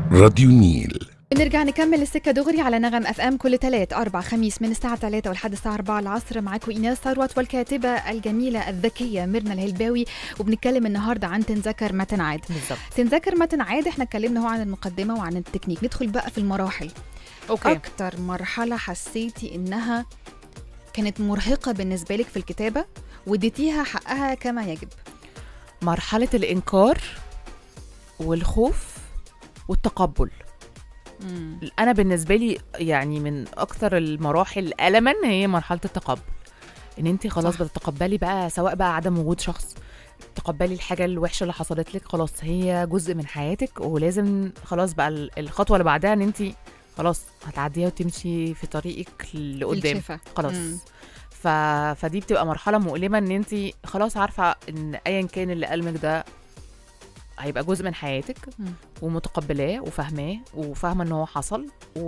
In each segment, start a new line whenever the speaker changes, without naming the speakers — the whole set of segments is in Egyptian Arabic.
راديو النيل
بنرجع نكمل السكة دغري على نغم اف ام كل ثلاث أربع خميس من الساعة 3 ولحد الساعة 4 العصر معكم إيناس ثروت والكاتبة الجميلة الذكية ميرنا الهلباوي وبنتكلم النهاردة عن تنذكر ما تنعاد
بالظبط
تنذكر ما تنعاد احنا اتكلمنا هو عن المقدمة وعن التكنيك ندخل بقى في المراحل
اوكي
أكتر مرحلة حسيتي إنها كانت مرهقة بالنسبة لك في الكتابة واديتيها حقها كما يجب
مرحله الانكار والخوف والتقبل انا بالنسبه لي يعني من اكتر المراحل الما هي مرحله التقبل ان انت خلاص
صح.
بتتقبلي بقى سواء بقى عدم وجود شخص تقبلي الحاجه الوحشه اللي حصلت لك خلاص هي جزء من حياتك ولازم خلاص بقى ال- الخطوه اللي بعدها ان انت خلاص هتعديها وتمشي في طريقك لقدام
الشفا.
خلاص
مم.
ف... فدي بتبقى مرحله مؤلمه ان انت خلاص عارفه ان ايا كان اللي قلمك ده هيبقى جزء من حياتك
مم.
ومتقبلاه وفاهماه وفاهمه ان هو حصل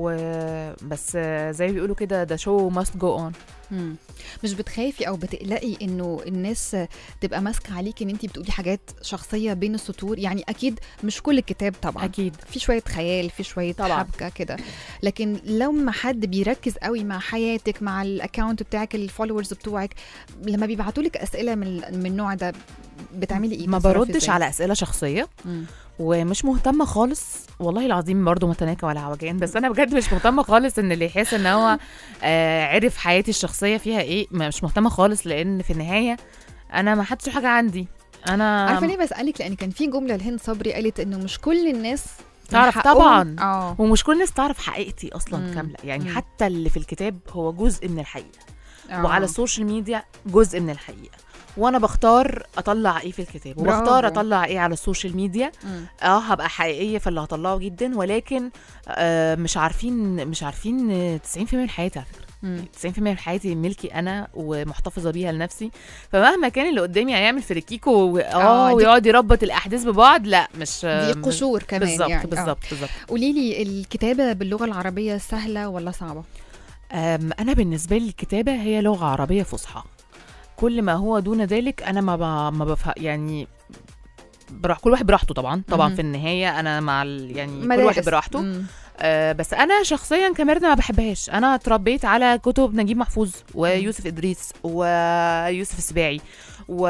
وبس زي ما بيقولوا كده ده شو ماست جو اون
مم. مش بتخافي او بتقلقي انه الناس تبقى ماسكه عليكي ان انت بتقولي حاجات شخصيه بين السطور يعني اكيد مش كل الكتاب طبعا
اكيد
في شويه خيال في شويه
طبعاً.
حبكه كده لكن لما حد بيركز قوي مع حياتك مع الاكونت بتاعك الفولورز بتوعك لما بيبعتوا لك اسئله من من النوع ده بتعملي ايه
ما
بتتصرفي
بردش
إزاي؟
على اسئله شخصيه
مم.
ومش مهتمه خالص والله العظيم برضو متناكه ولا عوجان بس انا بجد مش مهتمه خالص ان اللي يحس ان هو آه عرف حياتي الشخصيه فيها ايه ما- مش مهتمه خالص لان في النهايه انا ما حدش حاجه عندي انا
عارفه ليه بسالك لان كان في جمله لهند صبري قالت انه مش كل الناس من
تعرف
حقهم-
طبعاً.
اه
ومش كل الناس تعرف حقيقتي اصلا
مم.
كامله يعني
مم.
حتى اللي في الكتاب هو جزء من الحقيقه
آه.
وعلى السوشيال ميديا جزء من الحقيقه وانا بختار اطلع ايه في الكتاب وبختار
برافو.
اطلع ايه على السوشيال ميديا
مم.
اه هبقى حقيقيه في اللي هطلعه جدا ولكن آه مش عارفين مش عارفين آه، 90% من حياتي على فكره
مم.
90% من حياتي ملكي انا ومحتفظه بيها لنفسي فمهما كان اللي قدامي هيعمل فريكيكو و-
آه،
اه
دي-
ويقعد يربط الاحداث ببعض لا مش
دي
مش-
قشور كمان
بالظبط
يعني
بالظبط بالظبط
قولي لي الكتابه باللغه العربيه سهله ولا صعبه
أم، انا بالنسبه لي الكتابه هي لغه عربيه فصحى كل ما هو دون ذلك انا ما ب... ما بفهم يعني براح كل واحد براحته طبعا طبعا
مهم.
في النهايه انا مع ال... يعني كل
مدارس.
واحد براحته
مم.
آه بس انا شخصيا كميرنا ما بحبهاش انا اتربيت على كتب نجيب محفوظ ويوسف ادريس ويوسف السباعي و...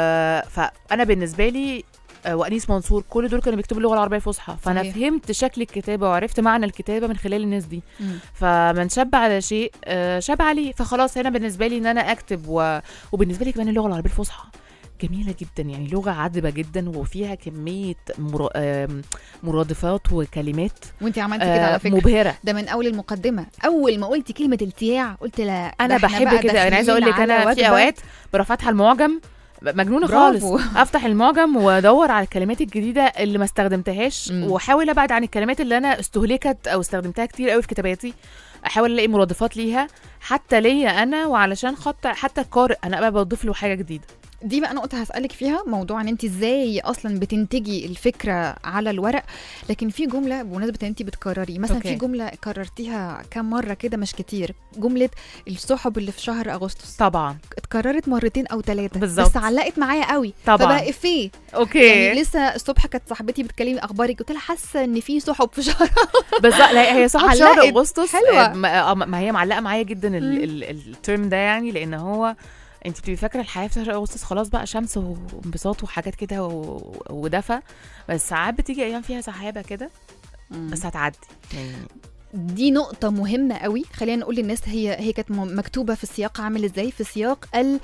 فانا بالنسبه لي آه، وانيس منصور كل دول كانوا بيكتبوا اللغه العربيه الفصحى فانا
صحيح.
فهمت شكل الكتابه وعرفت معنى الكتابه من خلال الناس دي
مم.
فمن شاب على شيء آه، شاب عليه فخلاص هنا بالنسبه لي ان انا اكتب و... وبالنسبه لي كمان اللغه العربيه الفصحى جميله جدا يعني لغه عذبه جدا وفيها كميه مر... آم، مرادفات وكلمات
وانت عملتي كده
آه،
على فكره
مبهره
ده من اول المقدمه اول ما قلتي كلمه التياع قلت لا ده
انا
إحنا
بحب
بقى
كده انا عايزه اقول لك
داخلين
انا
على
في
وجبة.
اوقات بروح فاتحه المعجم مجنونه
برافو.
خالص افتح المعجم وادور على الكلمات الجديده اللي ما استخدمتهاش
مم.
واحاول ابعد عن الكلمات اللي انا استهلكت او استخدمتها كتير قوي في كتاباتي احاول الاقي مرادفات ليها حتى ليا انا وعلشان خاطر حتى القارئ انا بقى بضيف له حاجه جديده
دي بقى نقطه هسالك فيها موضوع ان انت ازاي اصلا بتنتجي الفكره على الورق لكن في جمله بمناسبه ان انت بتكرري مثلا
أوكي.
في جمله كررتيها كام مره كده مش كتير جمله السحب اللي في شهر اغسطس
طبعا
اتكررت مرتين او ثلاثه
بالظبط.
بس علقت معايا قوي
طبعا.
فبقى افيه
اوكي
يعني لسه الصبح كانت صاحبتي بتكلمني اخبارك قلت لها حاسه ان في سحب في شهر
بالظبط لا هي صاحب شهر
علقت.
اغسطس
حلوة.
آه، ما, آه، ما هي معلقه معايا جدا
مم.
ال- ال- الترم ده يعني لان هو انت بتبقي فاكره الحياه في شهر اغسطس خلاص بقى شمس وانبساط وحاجات كده و- ودفى بس ساعات بتيجي ايام فيها سحابه كده بس هتعدي يعني
دي نقطة مهمة قوي خلينا نقول للناس هي هي كانت م- مكتوبة في السياق عامل ازاي في سياق ال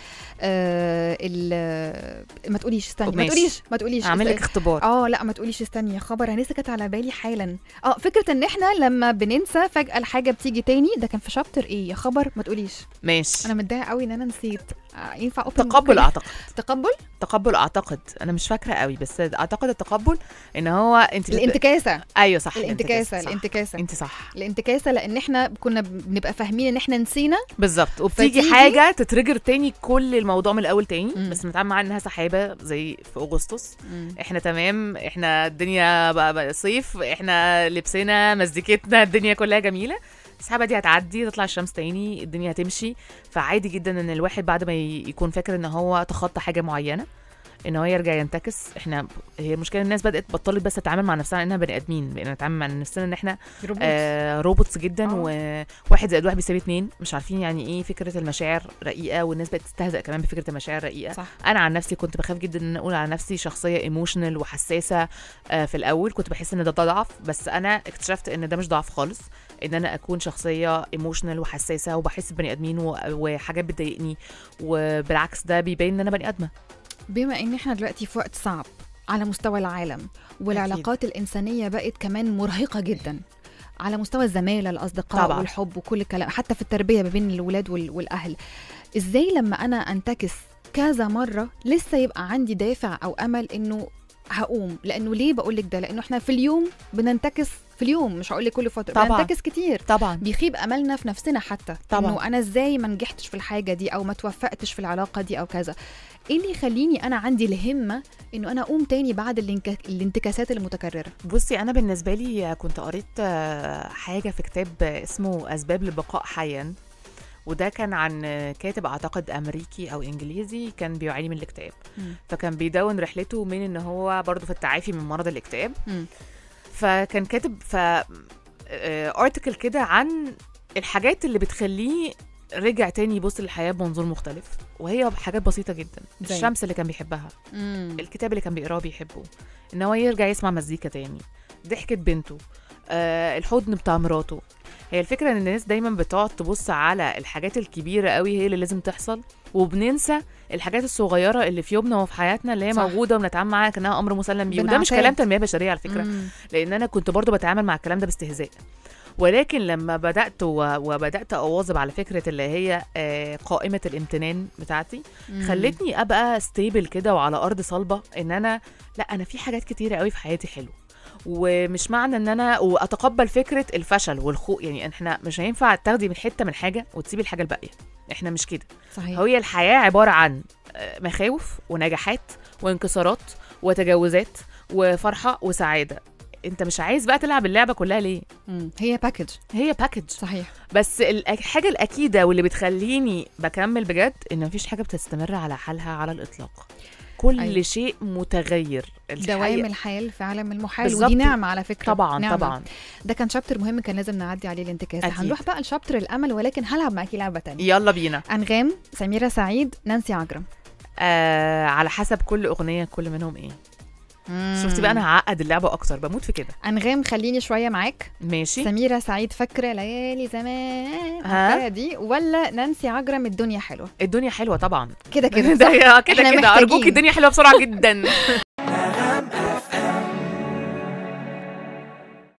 آه ال ما تقوليش استني ما
ماشي.
تقوليش ما تقوليش
اعمل لك
است-
اختبار
اه لا ما تقوليش استني يا خبر انا لسه كانت على بالي حالا اه فكرة ان احنا لما بننسى فجأة الحاجة بتيجي تاني ده كان في شابتر ايه يا خبر ما تقوليش
ماشي
انا متضايقة قوي ان انا نسيت آه ينفع open
تقبل
book؟
اعتقد
تقبل
تقبل اعتقد انا مش فاكره قوي بس اعتقد التقبل ان هو انت بت-
الانتكاسة
ايوه صح
الانتكاسة
صح.
الانتكاسة
انت صح
الانتكاسة لان احنا كنا بنبقى فاهمين ان احنا نسينا
بالظبط وبتيجي
فتيجي-
حاجه تترجر تاني كل الموضوع من الاول تاني
مم.
بس بنتعامل معاها انها سحابه زي في اغسطس احنا تمام احنا الدنيا بقى, بقى صيف احنا لبسنا مزيكتنا الدنيا كلها جميله السحابه دي هتعدي تطلع الشمس تاني الدنيا هتمشي فعادي جدا ان الواحد بعد ما ي- يكون فاكر ان هو تخطى حاجه معينه ان هو يرجع ينتكس احنا هي المشكله الناس بدات بطلت بس تتعامل مع نفسها انها بني ادمين بقينا نتعامل مع نفسنا ان احنا
روبوت
آه روبوتس جدا
آه.
وواحد زائد واحد بيساوي اتنين مش عارفين يعني ايه فكره المشاعر رقيقه والناس بقت تستهزأ كمان بفكره المشاعر رقيقه
صح
انا عن نفسي كنت بخاف جدا ان أنا اقول على نفسي شخصيه ايموشنال وحساسه آه، في الاول كنت بحس ان ده ضعف بس انا اكتشفت ان ده مش ضعف خالص ان انا اكون شخصيه ايموشنال وحساسه وبحس ببني ادمين و- وحاجات بتضايقني وبالعكس ده بيبين ان انا بني ادمه
بما ان احنا دلوقتي في وقت صعب على مستوى العالم والعلاقات الانسانيه بقت كمان مرهقه جدا على مستوى الزماله الاصدقاء
طبعاً.
والحب وكل الكلام حتى في التربيه ما بين الولاد وال- والاهل ازاي لما انا انتكس كذا مره لسه يبقى عندي دافع او امل انه هقوم لانه ليه بقول لك ده لانه احنا في اليوم بننتكس في اليوم مش هقول لك كل فتره
طبعاً.
بننتكس كتير
طبعا
بيخيب املنا في نفسنا حتى
طبعاً.
انه انا ازاي ما نجحتش في الحاجه دي او ما توفقتش في العلاقه دي او كذا ايه اللي يخليني انا عندي الهمه انه انا اقوم تاني بعد الانك... الانتكاسات المتكرره
بصي انا بالنسبه لي كنت قريت آه، حاجه في كتاب اسمه اسباب للبقاء حيا وده كان عن كاتب اعتقد امريكي او انجليزي كان بيعاني من الاكتئاب
مم.
فكان بيدون رحلته من ان هو برضه في التعافي من مرض الاكتئاب
مم.
فكان كاتب ف ارتكل كده عن الحاجات اللي بتخليه رجع تاني يبص للحياه بمنظور مختلف وهي حاجات بسيطه جدا
زي؟
الشمس اللي كان بيحبها
مم.
الكتاب اللي كان بيقراه بيحبه ان هو يرجع يسمع مزيكا تاني ضحكة بنته آه الحضن بتاع مراته هي الفكرة ان الناس دايما بتقعد تبص على الحاجات الكبيرة قوي هي اللي لازم تحصل وبننسى الحاجات الصغيرة اللي في يومنا وفي حياتنا اللي هي
صح.
موجودة وبنتعامل معاها كأنها أمر مسلم بيه وده مش
بنعتاد.
كلام تنمية بشرية على فكرة
مم.
لان انا كنت برضو بتعامل مع الكلام ده باستهزاء ولكن لما بدات و- وبدات اواظب على فكره اللي هي آه، قائمه الامتنان بتاعتي
مم.
خلتني ابقى ستيبل كده وعلى ارض صلبه ان انا لا انا في حاجات كتيره قوي في حياتي حلوه ومش معنى ان انا واتقبل فكره الفشل والخوف يعني احنا مش هينفع تاخدي من حته من حاجه وتسيبي الحاجه الباقيه احنا مش كده
صحيح
هي الحياه عباره عن آه، مخاوف ونجاحات وانكسارات وتجاوزات وفرحه وسعاده انت مش عايز بقى تلعب اللعبه كلها ليه
مم. هي باكج
هي باكج
صحيح
بس الأ- الحاجه الاكيده واللي بتخليني بكمل بجد ان مفيش حاجه بتستمر على حالها على الاطلاق كل
أيوة.
أيوة. شيء متغير
دوام
الحقيقة-
الحال في عالم المحال
بالظبط.
ودي نعمه على فكره
طبعا
نعمة.
طبعا
ده كان شابتر مهم كان لازم نعدي عليه الانتكاسه
أكيد.
هنروح بقى لشابتر الامل ولكن هلعب معاكي لعبه تانية
يلا بينا
انغام سميره سعيد نانسي عجرم
آه على حسب كل اغنيه كل منهم ايه شفتي بقى انا هعقد اللعبه اكتر بموت في كده
انغام خليني شويه معاك
ماشي
سميره سعيد فاكره ليالي زمان
ها؟
عارفاها دي ولا نانسي عجرم الدنيا حلوه
الدنيا حلوه طبعا
كده كده
ده
صح؟
كده
إحنا
كده
محتاجين.
ارجوك الدنيا حلوه بسرعه جدا